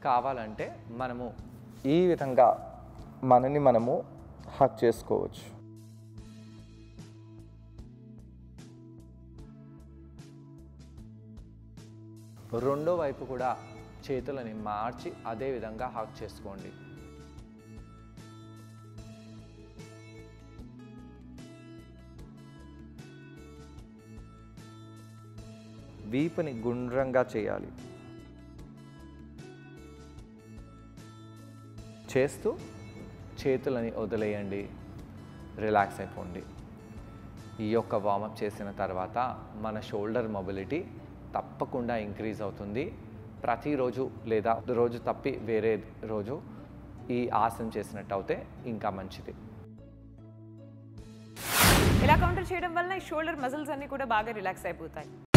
కావాలంటే మనము ఈ విధంగా మనని మనము హక్ చేసుకోవచ్చు రెండో వైపు కూడా చేతులని మార్చి అదే విధంగా హాక్ చేసుకోండి వీపుని గుండ్రంగా చేయాలి చేస్తూ చేతులని వదిలేయండి రిలాక్స్ అయిపోండి ఈ యొక్క వార్మప్ చేసిన తర్వాత మన షోల్డర్ మొబిలిటీ తప్పకుండా ఇంక్రీజ్ అవుతుంది ప్రతిరోజు లేదా రోజు తప్పి వేరే రోజు ఈ ఆసనం చేసినట్టు అయితే ఇంకా మంచిది ఇలా కౌంటర్ చేయడం వల్ల ఈ షోల్డర్ మజిల్స్ అన్ని కూడా బాగా రిలాక్స్ అయిపోతాయి